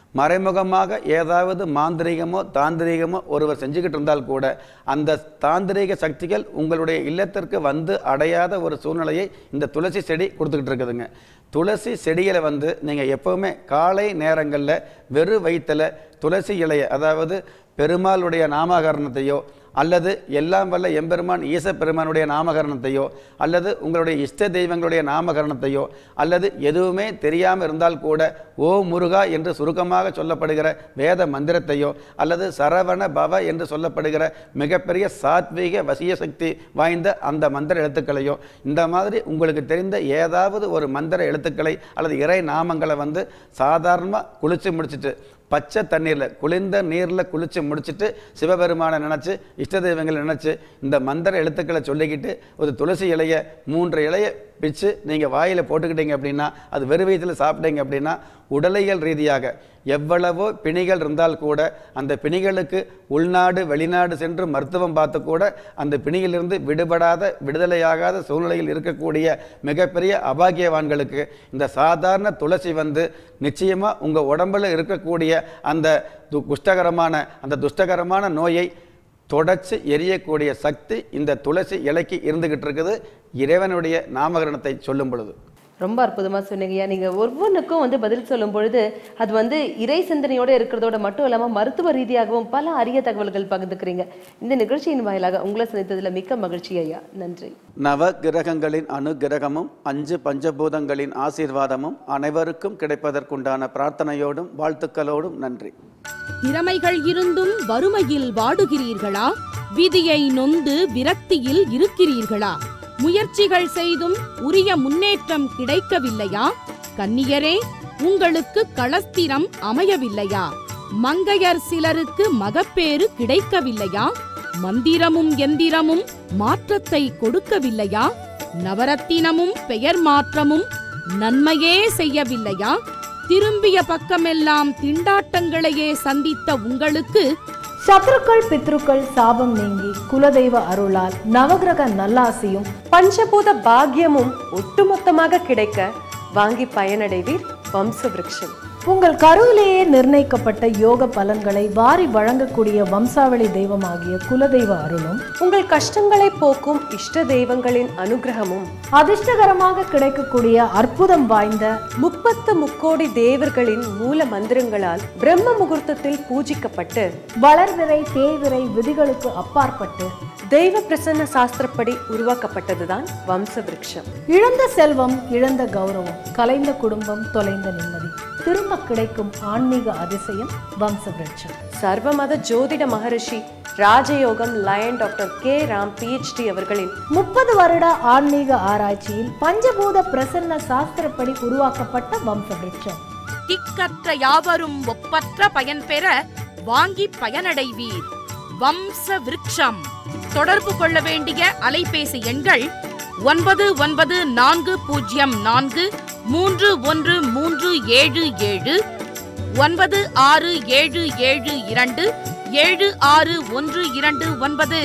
மறைமுகமாக ஏதாவது மாந்திரீகமோ தாந்திரீகமோ ஒருவர் செஞ்சுக்கிட்டு இருந்தால் கூட அந்த தாந்திரீக சக்திகள் உங்களுடைய இல்லத்திற்கு வந்து அடையாத ஒரு சூழ்நிலையை இந்த துளசி செடி கொடுத்துக்கிட்டு இருக்குதுங்க துளசி செடிகளை வந்து நீங்கள் எப்போவுமே காலை நேரங்களில் வெறு வயிற்றில் துளசி இலையை அதாவது பெருமாளுடைய நாமகரணத்தையோ அல்லது எல்லாம் வல்ல எம்பெருமான் ஈச பெருமானுடைய நாமகரணத்தையோ அல்லது உங்களுடைய இஷ்ட தெய்வங்களுடைய நாமகரணத்தையோ அல்லது எதுவுமே தெரியாமல் இருந்தால் கூட ஓ முருகா என்று சுருக்கமாக சொல்லப்படுகிற வேத மந்திரத்தையோ அல்லது சரவண பவ என்று சொல்லப்படுகிற மிகப்பெரிய சாத்வீக வசிய சக்தி வாய்ந்த அந்த மந்திர எழுத்துக்களையோ இந்த மாதிரி உங்களுக்கு தெரிந்த ஏதாவது ஒரு மந்திர எழுத்துக்களை அல்லது இறை நாமங்களை வந்து சாதாரணமாக குளிச்சு முடிச்சிட்டு பச்சை தண்ணீரில் குளிர்ந்த நீரில் குளித்து முடிச்சுட்டு சிவபெருமானை நினச்சி இஷ்ட தெய்வங்களை நினச்சி இந்த மந்திர எழுத்துக்களை சொல்லிக்கிட்டு ஒரு துளசி இலையை மூன்று இலையை பிச்சு நீங்கள் வாயில் போட்டுக்கிட்டீங்க அப்படின்னா அது வெறு வயிற்றில் சாப்பிட்டீங்க அப்படின்னா உடலியல் ரீதியாக எவ்வளவோ பிணிகள் இருந்தால் கூட அந்த பிணிகளுக்கு உள்நாடு வெளிநாடு சென்று மருத்துவம் பார்த்து கூட அந்த பிணியிலிருந்து விடுபடாத விடுதலையாகாத சூழ்நிலையில் இருக்கக்கூடிய மிகப்பெரிய அபாகியவான்களுக்கு இந்த சாதாரண துளசி வந்து நிச்சயமாக உங்கள் உடம்பில் இருக்கக்கூடிய அந்த து குஷ்டகரமான அந்த துஷ்டகரமான நோயை தொடச்சு எரியக்கூடிய சக்தி இந்த துளசி இலைக்கு இருந்துகிட்டு இருக்குது இறைவனுடைய நாமகரணத்தை சொல்லும் பொழுது ரொம்ப அற்புதமா சொன்னீங்கய்யா நீங்க ஒவ்வொன்றுக்கும் வந்து பதில் சொல்லும் பொழுது அது வந்து இறை சிந்தனையோட இருக்கிறதோட மட்டும் இல்லாம மருத்துவ ரீதியாகவும் பல அரிய தகவல்கள் பகிர்ந்துக்கிறீங்க இந்த நிகழ்ச்சியின் வாயிலாக உங்களை சந்தித்ததுல மிக்க மகிழ்ச்சி ஐயா நன்றி நவ கிரகங்களின் அனுகிரகமும் அஞ்சு பஞ்சபூதங்களின் ஆசீர்வாதமும் அனைவருக்கும் கிடைப்பதற்குண்டான பிரார்த்தனையோடும் வாழ்த்துக்களோடும் நன்றி திறமைகள் இருந்தும் வறுமையில் வாடுகிறீர்களா விதியை நொந்து விரக்தியில் இருக்கிறீர்களா முயற்சிகள் செய்தும் உரிய முன்னேற்றம் கிடைக்கவில்லையா கன்னியரே உங்களுக்கு களஸ்திரம் அமையவில்லையா மங்கையர் சிலருக்கு மகப்பேறு கிடைக்கவில்லையா மந்திரமும் எந்திரமும் மாற்றத்தை கொடுக்கவில்லையா நவரத்தினமும் பெயர் மாற்றமும் நன்மையே செய்யவில்லையா திரும்பிய பக்கமெல்லாம் திண்டாட்டங்களையே சந்தித்த உங்களுக்கு சத்ருக்கள் பித்ருக்கள் சாபம் நீங்கி குலதெய்வ அருளால் நவகிரக நல்லாசியும் பஞ்சபூத பாக்கியமும் ஒட்டுமொத்தமாக கிடைக்க வாங்கி பயனடைவீர் வம்ச விருட்சம் உங்கள் கருவிலேயே நிர்ணயிக்கப்பட்ட யோக பலன்களை வாரி வழங்கக்கூடிய வம்சாவளி தெய்வமாகிய குலதெய்வ அருளும் உங்கள் கஷ்டங்களை போக்கும் இஷ்ட தெய்வங்களின் அனுகிரகமும் அதிர்ஷ்டகரமாக கிடைக்கக்கூடிய அற்புதம் வாய்ந்த முப்பத்து முக்கோடி தேவர்களின் மூல மந்திரங்களால் பிரம்ம முகூர்த்தத்தில் பூஜிக்கப்பட்டு வளர்விரை தேய்விரை விதிகளுக்கு அப்பாற்பட்டு தெய்வ பிரசன்ன சாஸ்திரப்படி உருவாக்கப்பட்டதுதான் வம்ச விருட்சம் இழந்த செல்வம் இழந்த கௌரவம் கலைந்த குடும்பம் தொலைந்த நிம்மதி திரும்ப கிடைக்கும் ஆன்மீக அதிசயம் வம்சவிருட்சம் சர்வமத ஜோதிட மகரிஷி ராஜயோகம் lion doctor K Ram PhD அவர்களின் முப்பது வருட ஆன்மீக ஆராய்ச்சியில் பஞ்சபூத பிரசன்ன சாஸ்திரப்படி உருவாக்கப்பட்ட வம்சவிருட்சம் திக்கற்ற யாவரும் ஒப்பற்ற பயன் பெற வாங்கி பயனடைவீர் வம்ச விருட்சம் தொடர்பு கொள்ள வேண்டிய அலைபேசி எண்கள் ஒன்பது ஒன்பது நான்கு பூஜ்ஜியம் நான்கு மூன்று ஒன்று மூன்று ஏழு ஏழு ஒன்பது ஆறு ஏழு ஏழு இரண்டு ஏழு ஆறு ஒன்று இரண்டு ஒன்பது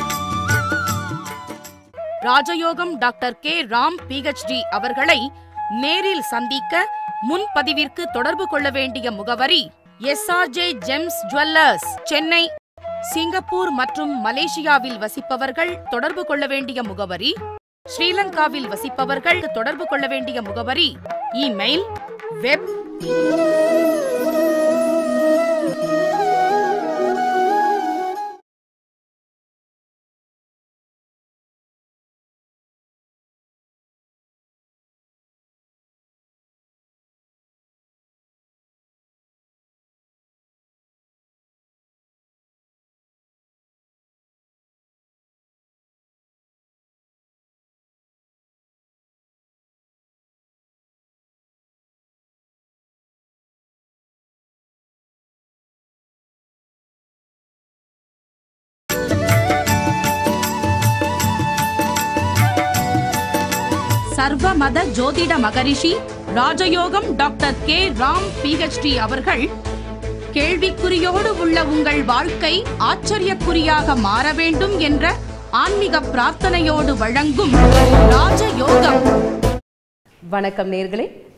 ராஜயோகம் டாக்டர் கே ராம் பிஹெச்டி அவர்களை நேரில் சந்திக்க முன்பதிவிற்கு தொடர்பு கொள்ள வேண்டிய முகவரி SRJ gems jewellers Chennai Singapore மற்றும் மலேசியாவில் வசிப்பவர்கள் தொடர்பு கொள்ள வேண்டிய முகவரி ஸ்ரீலங்காவில் வசிப்பவர்கள் தொடர்பு கொள்ள வேண்டிய முகவரி இமெயில் வெப் சர்வ மத ஜோதிட மகரிஷி ராஜயோகம் டாக்டர் கே ராம் பிஹெச்டி அவர்கள் கேள்விக்குறியோடு உள்ள உங்கள் வாழ்க்கை ஆச்சரியக்குறியாக மாற வேண்டும் என்ற ஆன்மீக பிரார்த்தனையோடு வழங்கும் ராஜயோகம் வணக்கம் நேர்களே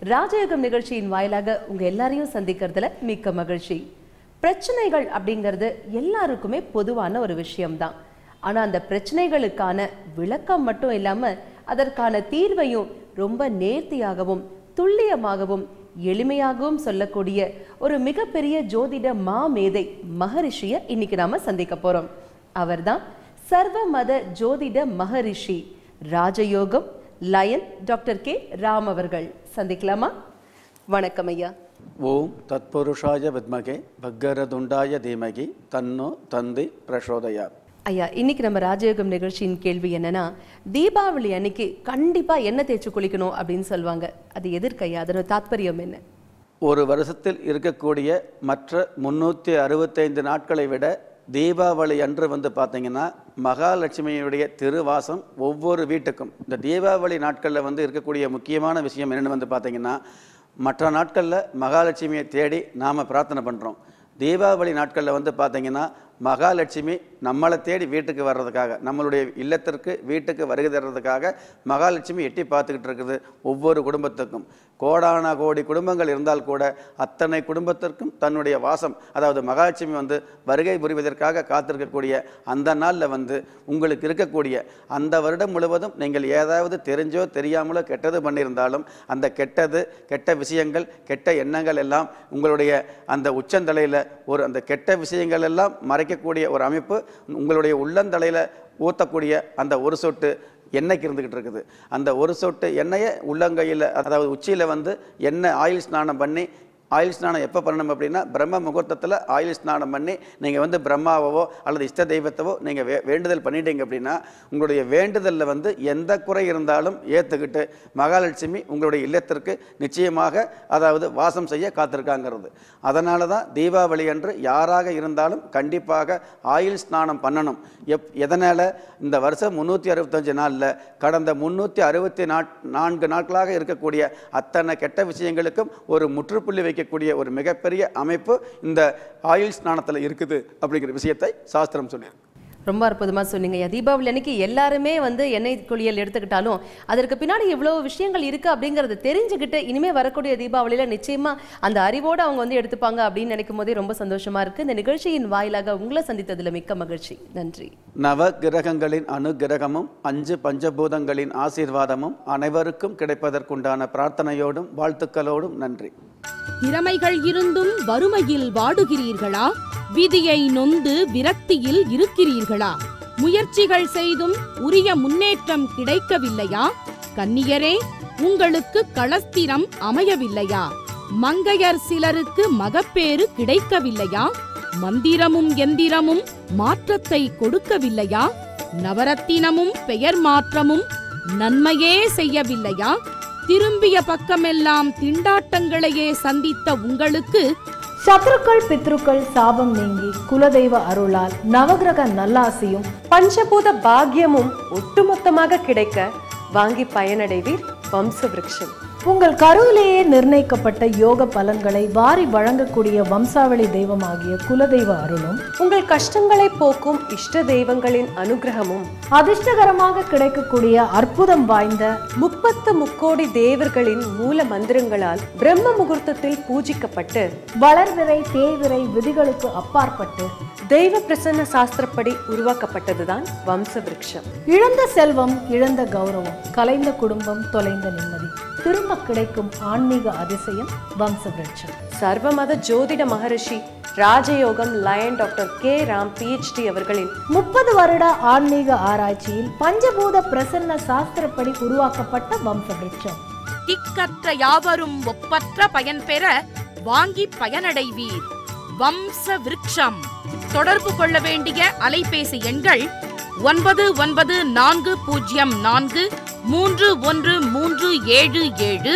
ராஜயோகம் நிகழ்ச்சியின் வாயிலாக உங்க எல்லாரையும் சந்திக்கிறதுல மிக்க மகிழ்ச்சி பிரச்சனைகள் அப்படிங்கிறது எல்லாருக்குமே பொதுவான ஒரு விஷயம்தான் ஆனா அந்த பிரச்சனைகளுக்கான விளக்கம் மட்டும் இல்லாம அதற்கான தீர்வையும் ரொம்ப நேர்த்தியாகவும் துல்லியமாகவும் எளிமையாகவும் சொல்லக்கூடிய ஒரு மிகப்பெரிய ஜோதிட மாமேதை மகரிஷிய இன்னைக்கு நாம சந்திக்க போறோம் அவர்தான் சர்வ மத ஜோதிட மகரிஷி ராஜயோகம் லயன் டாக்டர் கே ராம் அவர்கள் சந்திக்கலாமா வணக்கம் ஐயா ஓம் தத்புருஷாய வித்மகே பக்கரதுண்டாய தீமகி தன்னோ தந்தி பிரசோதயா ஐயா இன்னைக்கு நம்ம ராஜயோகம் நிகழ்ச்சியின் கேள்வி என்னன்னா தீபாவளி அன்னைக்கு கண்டிப்பா எண்ணெய் தேய்ச்சி குளிக்கணும் அப்படின்னு சொல்லுவாங்க அது எதற்கையா அதோட தாத்பரியம் என்ன ஒரு வருஷத்தில் இருக்கக்கூடிய மற்ற முன்னூற்றி அறுபத்தைந்து நாட்களை விட தீபாவளி அன்று வந்து பார்த்தீங்கன்னா மகாலட்சுமியுடைய திருவாசம் ஒவ்வொரு வீட்டுக்கும் இந்த தீபாவளி நாட்களில் வந்து இருக்கக்கூடிய முக்கியமான விஷயம் என்னென்னு வந்து பார்த்தீங்கன்னா மற்ற நாட்களில் மகாலட்சுமியை தேடி நாம் பிரார்த்தனை பண்ணுறோம் தீபாவளி நாட்களில் வந்து பார்த்தீங்கன்னா மகாலட்சுமி நம்மளை தேடி வீட்டுக்கு வர்றதுக்காக நம்மளுடைய இல்லத்திற்கு வீட்டுக்கு வருகை தர்றதுக்காக மகாலட்சுமி எட்டி பார்த்துக்கிட்டு இருக்குது ஒவ்வொரு குடும்பத்துக்கும் கோடான கோடி குடும்பங்கள் இருந்தால் கூட அத்தனை குடும்பத்திற்கும் தன்னுடைய வாசம் அதாவது மகாலட்சுமி வந்து வருகை புரிவதற்காக காத்திருக்கக்கூடிய அந்த நாளில் வந்து உங்களுக்கு இருக்கக்கூடிய அந்த வருடம் முழுவதும் நீங்கள் ஏதாவது தெரிஞ்சோ தெரியாமலோ கெட்டது பண்ணியிருந்தாலும் அந்த கெட்டது கெட்ட விஷயங்கள் கெட்ட எண்ணங்கள் எல்லாம் உங்களுடைய அந்த உச்சந்தலையில் ஒரு அந்த கெட்ட விஷயங்கள் எல்லாம் மறைக்கக்கூடிய ஒரு அமைப்பு உங்களுடைய உள்ளந்தலையில் ஊற்றக்கூடிய அந்த ஒரு சொட்டு எண்ணெய்க்கு இருந்துக்கிட்டு இருக்குது அந்த ஒரு சொட்டு எண்ணெயை உள்ளங்கையில் அதாவது உச்சியில் வந்து எண்ணெய் ஆயில் ஸ்நானம் பண்ணி ஆயில் ஸ்நானம் எப்போ பண்ணணும் அப்படின்னா பிரம்ம முகூர்த்தத்தில் ஆயில் ஸ்நானம் பண்ணி நீங்கள் வந்து பிரம்மாவோ அல்லது இஷ்ட தெய்வத்தவோ நீங்கள் வே வேண்டுதல் பண்ணிட்டீங்க அப்படின்னா உங்களுடைய வேண்டுதலில் வந்து எந்த குறை இருந்தாலும் ஏற்றுக்கிட்டு மகாலட்சுமி உங்களுடைய இல்லத்திற்கு நிச்சயமாக அதாவது வாசம் செய்ய காத்திருக்காங்கிறது அதனால தான் தீபாவளி அன்று யாராக இருந்தாலும் கண்டிப்பாக ஆயில் ஸ்நானம் பண்ணணும் எப் எதனால் இந்த வருஷம் முந்நூற்றி அறுபத்தஞ்சு நாளில் கடந்த முந்நூற்றி அறுபத்தி நாட் நான்கு நாட்களாக இருக்கக்கூடிய அத்தனை கெட்ட விஷயங்களுக்கும் ஒரு முற்றுப்புள்ளி வைக்கக்கூடிய ஒரு மிகப்பெரிய அமைப்பு இந்த ஆயில் ஸ்நானத்தில் இருக்குது அப்படிங்கிற விஷயத்தை சாஸ்திரம் சொல்லியிருக்கு ரொம்ப அற்புதமா சொன்னீங்க ஐயா தீபாவளி அன்னைக்கு எல்லாருமே வந்து எண்ணெய் குளியல் எடுத்துக்கிட்டாலும் அதற்கு பின்னாடி இவ்வளவு விஷயங்கள் இருக்கு அப்படிங்கறத தெரிஞ்சுக்கிட்டு இனிமே வரக்கூடிய தீபாவளியில நிச்சயமா அந்த அறிவோட அவங்க வந்து எடுத்துப்பாங்க அப்படின்னு நினைக்கும் போதே ரொம்ப சந்தோஷமா இருக்கு இந்த நிகழ்ச்சியின் வாயிலாக உங்களை சந்தித்ததுல மிக்க மகிழ்ச்சி நன்றி நவ கிரகங்களின் அனுகிரகமும் அஞ்சு பஞ்சபூதங்களின் ஆசீர்வாதமும் அனைவருக்கும் கிடைப்பதற்குண்டான பிரார்த்தனையோடும் வாழ்த்துக்களோடும் நன்றி திறமைகள் இருந்தும் வறுமையில் வாடுகிறீர்களா விதியை நொந்து விரக்தியில் இருக்கிறீர்களா முயற்சிகள் செய்தும் உரிய முன்னேற்றம் கிடைக்கவில்லையா கன்னியரே உங்களுக்கு களஸ்திரம் அமையவில்லையா மங்கையர் சிலருக்கு மகப்பேறு கிடைக்கவில்லையா மந்திரமும் எந்திரமும் மாற்றத்தை கொடுக்கவில்லையா நவரத்தினமும் பெயர் மாற்றமும் நன்மையே செய்யவில்லையா திரும்பிய பக்கமெல்லாம் திண்டாட்டங்களையே சந்தித்த உங்களுக்கு சத்ருக்கள் பித்ருக்கள் சாபம் நீங்கி குலதெய்வ அருளால் நவகிரக நல்லாசியும் பஞ்சபூத பாக்கியமும் ஒட்டுமொத்தமாக கிடைக்க வாங்கி பயனடைவீர் வம்ச விருட்சம் உங்கள் கருவிலேயே நிர்ணயிக்கப்பட்ட யோக பலன்களை வாரி வழங்கக்கூடிய வம்சாவளி தெய்வமாகிய குலதெய்வ அருளும் உங்கள் கஷ்டங்களை போக்கும் இஷ்ட தெய்வங்களின் அனுகிரகமும் அதிர்ஷ்டகரமாக கிடைக்கக்கூடிய அற்புதம் வாய்ந்த முப்பத்து முக்கோடி தேவர்களின் மூல மந்திரங்களால் பிரம்ம முகூர்த்தத்தில் பூஜிக்கப்பட்டு வளர்விரை தேய்விரை விதிகளுக்கு அப்பாற்பட்டு தெய்வ பிரசன்ன சாஸ்திரப்படி உருவாக்கப்பட்டதுதான் வம்ச விருட்சம் இழந்த செல்வம் இழந்த கௌரவம் கலைந்த குடும்பம் தொலைந்த நிம்மதி திரும்ப கிடைக்கும் ஆன்மீக அதிசயம் வம்சவிருட்சம் சர்வமத ஜோதிட மகரிஷி ராஜயோகம் lion doctor K Ram PhD அவர்களின் முப்பது வருட ஆன்மீக ஆராய்ச்சியில் பஞ்சபூத பிரசன்ன சாஸ்திரப்படி உருவாக்கப்பட்ட வம்சவிருட்சம் திக்கற்ற யாவரும் ஒப்பற்ற பயன் பெற வாங்கி பயனடைவீர் வம்ச விருட்சம் தொடர்பு கொள்ள வேண்டிய அலைபேசி எண்கள் ஒன்பது ஒன்பது நான்கு பூஜ்ஜியம் நான்கு மூன்று ஒன்று மூன்று ஏழு ஏழு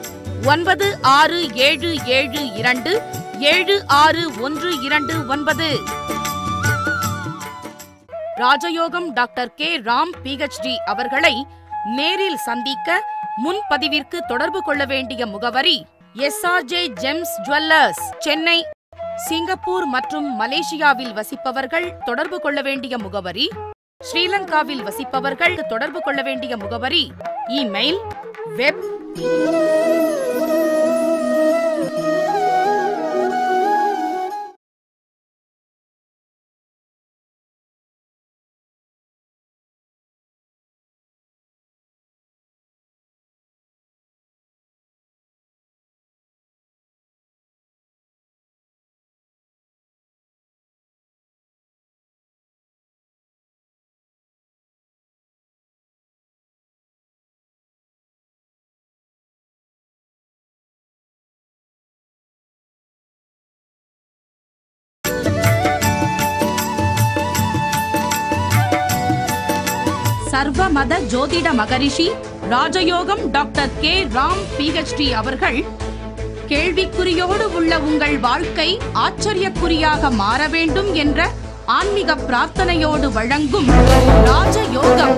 ஒன்பது ஆறு ஏழு ஏழு இரண்டு ஏழு ஆறு ஒன்று இரண்டு ஒன்பது ராஜயோகம் டாக்டர் கே ராம் பிஹெச்டி அவர்களை நேரில் சந்திக்க முன்பதிவிற்கு தொடர்பு கொள்ள வேண்டிய முகவரி SRJ gems jewellers Chennai Singapore மற்றும் மலேசியாவில் வசிப்பவர்கள் தொடர்பு கொள்ள வேண்டிய முகவரி ஸ்ரீலங்காவில் வசிப்பவர்கள் தொடர்பு கொள்ள வேண்டிய முகவரி இமெயில் வெப் சர்வமத ஜோதிட மகரிஷி ராஜயோகம் டாக்டர் கே ராம் பிஹெச்டி அவர்கள் கேள்விக்குறியோடு உள்ள உங்கள் வாழ்க்கை ஆச்சரியக்குறியாக மாற வேண்டும் என்ற ஆன்மீக பிரார்த்தனையோடு வழங்கும் ராஜயோகம்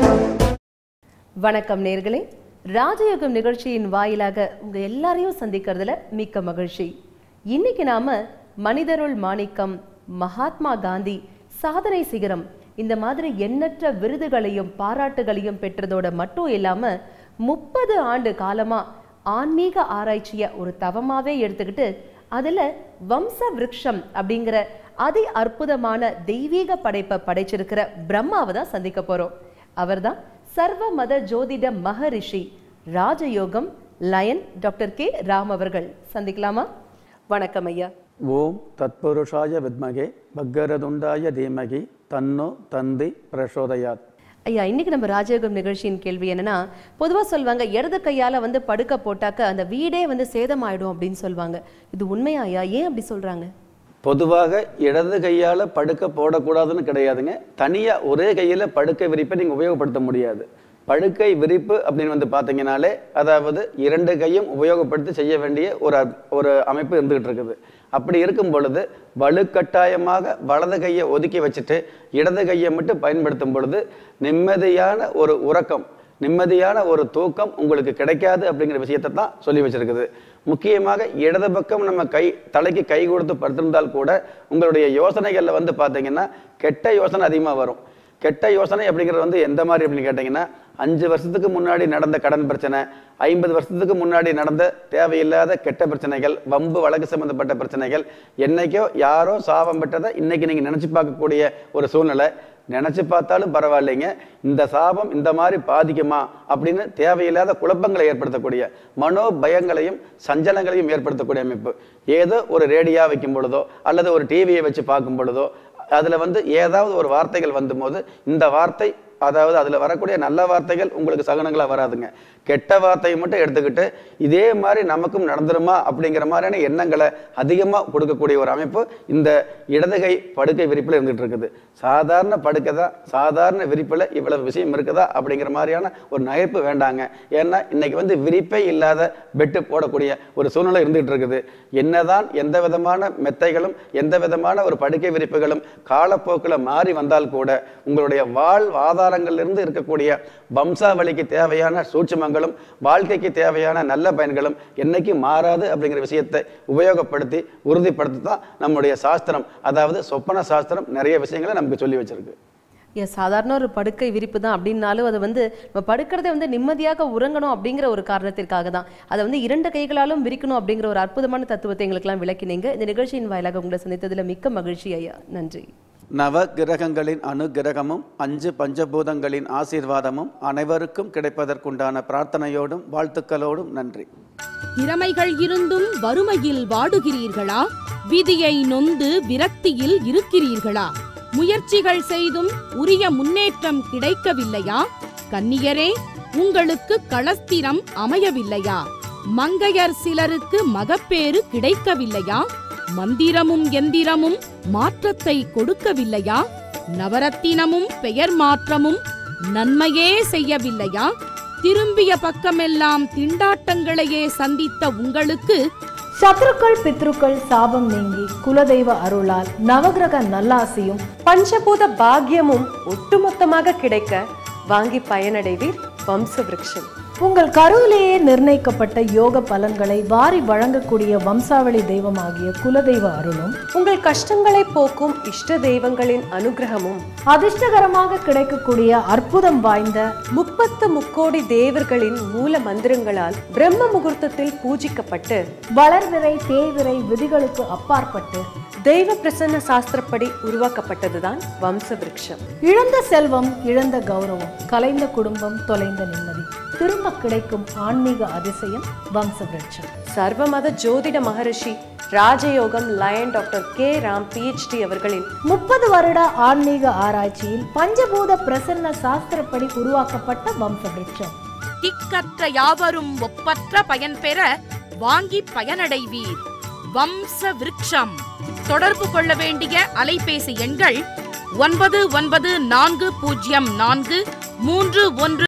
வணக்கம் நேர்களே ராஜயோகம் நிகழ்ச்சியின் வாயிலாக உங்க எல்லாரையும் சந்திக்கிறதுல மிக்க மகிழ்ச்சி இன்னைக்கு நாம மனிதருள் மாணிக்கம் மகாத்மா காந்தி சாதனை சிகரம் இந்த மாதிரி எண்ணற்ற விருதுகளையும் பாராட்டுகளையும் பெற்றதோட மட்டும் இல்லாம முப்பது ஆண்டு காலமா ஆன்மீக ஆராய்ச்சிய ஒரு தவமாவே எடுத்துக்கிட்டு அதுல வம்ச விருட்சம் அப்படிங்கிற அதி அற்புதமான தெய்வீக படைப்பை படைச்சிருக்கிற பிரம்மாவை தான் சந்திக்க போறோம் அவர்தான் சர்வ மத ஜோதிட மகரிஷி ராஜயோகம் லயன் டாக்டர் கே ராம் அவர்கள் சந்திக்கலாமா வணக்கம் ஐயா ஓம் தத்புருஷாய வித்மகே பக்கரதுண்டாய தீமகி தன்னோ தந்தி பிரசோதயாத் ஐயா இன்னைக்கு நம்ம ராஜயோகம் நிகழ்ச்சியின் கேள்வி என்னன்னா பொதுவா சொல்லுவாங்க இடது கையால வந்து படுக்க போட்டாக்க அந்த வீடே வந்து சேதமாயிடும் அப்படின்னு சொல்லுவாங்க இது உண்மையா ஐயா ஏன் அப்படி சொல்றாங்க பொதுவாக இடது கையால் படுக்க போடக்கூடாதுன்னு கிடையாதுங்க தனியாக ஒரே கையில் படுக்கை விரிப்பை நீங்கள் உபயோகப்படுத்த முடியாது படுக்கை விரிப்பு அப்படின்னு வந்து பார்த்தீங்கனாலே அதாவது இரண்டு கையும் உபயோகப்படுத்தி செய்ய வேண்டிய ஒரு அத்- ஒரு அமைப்பு இருந்துகிட்டு இருக்குது அப்படி இருக்கும் பொழுது வலுக்கட்டாயமாக வலது கையை ஒதுக்கி வச்சுட்டு இடது கையை மட்டும் பயன்படுத்தும் பொழுது நிம்மதியான ஒரு உறக்கம் நிம்மதியான ஒரு தூக்கம் உங்களுக்கு கிடைக்காது அப்படிங்கிற விஷயத்தை தான் சொல்லி வச்சிருக்குது முக்கியமாக இடது பக்கம் நம்ம கை தலைக்கு கை கொடுத்து படுத்திருந்தால் கூட உங்களுடைய யோசனைகளில் வந்து பார்த்தீங்கன்னா கெட்ட யோசனை அதிகமாக வரும் கெட்ட யோசனை அப்படிங்கிறது வந்து எந்த மாதிரி அப்படின்னு கேட்டிங்கன்னா அஞ்சு வருஷத்துக்கு முன்னாடி நடந்த கடன் பிரச்சனை ஐம்பது வருஷத்துக்கு முன்னாடி நடந்த தேவையில்லாத கெட்ட பிரச்சனைகள் வம்பு வழக்கு சம்பந்தப்பட்ட பிரச்சனைகள் என்னைக்கோ யாரோ சாபம் பெற்றதை இன்னைக்கு நீங்கள் நினச்சி பார்க்கக்கூடிய ஒரு சூழ்நிலை நினச்சி பார்த்தாலும் பரவாயில்லைங்க இந்த சாபம் இந்த மாதிரி பாதிக்குமா அப்படின்னு தேவையில்லாத குழப்பங்களை ஏற்படுத்தக்கூடிய மனோ பயங்களையும் சஞ்சலங்களையும் ஏற்படுத்தக்கூடிய அமைப்பு ஏதோ ஒரு ரேடியா வைக்கும் பொழுதோ அல்லது ஒரு டிவியை வச்சு பார்க்கும் பொழுதோ அதில் வந்து ஏதாவது ஒரு வார்த்தைகள் வந்தும்போது இந்த வார்த்தை அதாவது அதில் வரக்கூடிய நல்ல வார்த்தைகள் உங்களுக்கு சகனங்களாக வராதுங்க கெட்ட வார்த்தையை மட்டும் எடுத்துக்கிட்டு இதே மாதிரி நமக்கும் நடந்துருமா அப்படிங்கிற மாதிரியான எண்ணங்களை அதிகமாக கொடுக்கக்கூடிய ஒரு அமைப்பு இந்த இடதுகை படுக்கை விரிப்பில் இருந்துகிட்டு இருக்குது சாதாரண படுக்கை தான் சாதாரண விரிப்பில் இவ்வளவு விஷயம் இருக்குதா அப்படிங்கிற மாதிரியான ஒரு நகைப்பு வேண்டாங்க ஏன்னா இன்னைக்கு வந்து விரிப்பே இல்லாத பெட்டு போடக்கூடிய ஒரு சூழ்நிலை இருந்துகிட்டு இருக்குது என்னதான் எந்த விதமான மெத்தைகளும் எந்த விதமான ஒரு படுக்கை விரிப்புகளும் காலப்போக்கில் மாறி வந்தால் கூட உங்களுடைய வாழ் ஆதாரங்களிலிருந்து இருக்கக்கூடிய வம்சாவளிக்கு தேவையான சூட்சுமங்களும் வாழ்க்கைக்கு தேவையான நல்ல பயன்களும் என்னைக்கு மாறாது அப்படிங்கிற விஷயத்தை உபயோகப்படுத்தி உறுதிப்படுத்தி தான் நம்முடைய சாஸ்திரம் அதாவது சொப்பன சாஸ்திரம் நிறைய விஷயங்களை நமக்கு சொல்லி வச்சிருக்கு ஏன் சாதாரண ஒரு படுக்கை விரிப்பு தான் அப்படின்னாலும் அது வந்து நம்ம படுக்கிறதே வந்து நிம்மதியாக உறங்கணும் அப்படிங்கிற ஒரு காரணத்திற்காக தான் அதை வந்து இரண்டு கைகளாலும் விரிக்கணும் அப்படிங்கிற ஒரு அற்புதமான தத்துவத்தை எங்களுக்கெல்லாம் விளக்கினீங்க இந்த நிகழ்ச்சியின் வாயிலாக உங்களை சந்தித்ததில் மிக்க மகிழ்ச்சி ஐயா நன்றி நவ கிரகங்களின் அனுகிரகமும் அஞ்சு பஞ்சபூதங்களின் ஆசீர்வாதமும் அனைவருக்கும் கிடைப்பதற்குண்டான பிரார்த்தனையோடும் வாழ்த்துக்களோடும் நன்றி திறமைகள் இருந்தும் வறுமையில் வாடுகிறீர்களா விதியை நொந்து விரக்தியில் இருக்கிறீர்களா முயற்சிகள் செய்தும் உரிய முன்னேற்றம் கிடைக்கவில்லையா கன்னியரே உங்களுக்கு களஸ்திரம் அமையவில்லையா மங்கையர் சிலருக்கு மகப்பேறு கிடைக்கவில்லையா மந்திரமும் எந்திரமும் மாற்றத்தை கொடுக்கவில்லையா நவரத்தினமும் பெயர் மாற்றமும் நன்மையே செய்யவில்லையா திரும்பிய பக்கமெல்லாம் திண்டாட்டங்களையே சந்தித்த உங்களுக்கு சத்ருக்கள் பித்ருக்கள் சாபம் நீங்கி குலதெய்வ அருளால் நவகிரக நல்லாசியும் பஞ்சபூத பாக்கியமும் ஒட்டுமொத்தமாக கிடைக்க வாங்கி பயனடைவீர் வம்ச விருட்சம் உங்கள் கருவிலேயே நிர்ணயிக்கப்பட்ட யோக பலன்களை வாரி வழங்கக்கூடிய வம்சாவளி தெய்வமாகிய குலதெய்வ அருளும் உங்கள் கஷ்டங்களை போக்கும் இஷ்ட தெய்வங்களின் அனுகிரகமும் அதிர்ஷ்டகரமாக கிடைக்கக்கூடிய அற்புதம் வாய்ந்த முப்பத்து முக்கோடி தேவர்களின் மூல மந்திரங்களால் பிரம்ம முகூர்த்தத்தில் பூஜிக்கப்பட்டு வளர்விரை தேய்விரை விதிகளுக்கு அப்பாற்பட்டு தெய்வ பிரசன்ன சாஸ்திரப்படி உருவாக்கப்பட்டதுதான் வம்ச விருட்சம் இழந்த செல்வம் இழந்த கௌரவம் கலைந்த குடும்பம் தொலைந்த நிம்மதி திரும்ப கிடைக்கும் ஆன்மீக அதிசயம் வம்ச விருட்சம் சர்வமத ஜோதிட மகரிஷி ராஜயோகம் lion doctor K Ram PhD அவர்களின் முப்பது வருட ஆன்மீக ஆராய்ச்சியில் பஞ்சபூத பிரசன்ன சாஸ்திரப்படி உருவாக்கப்பட்ட வம்ச விருட்சம் திக்கற்ற யாவரும் ஒப்பற்ற பயன் பெற வாங்கி பயனடைவீர் வம்ச விருட்சம் தொடர்பு கொள்ள வேண்டிய அலைபேசி எண்கள் ஒன்பது ஒன்பது நான்கு பூஜ்ஜியம் நான்கு மூன்று ஒன்று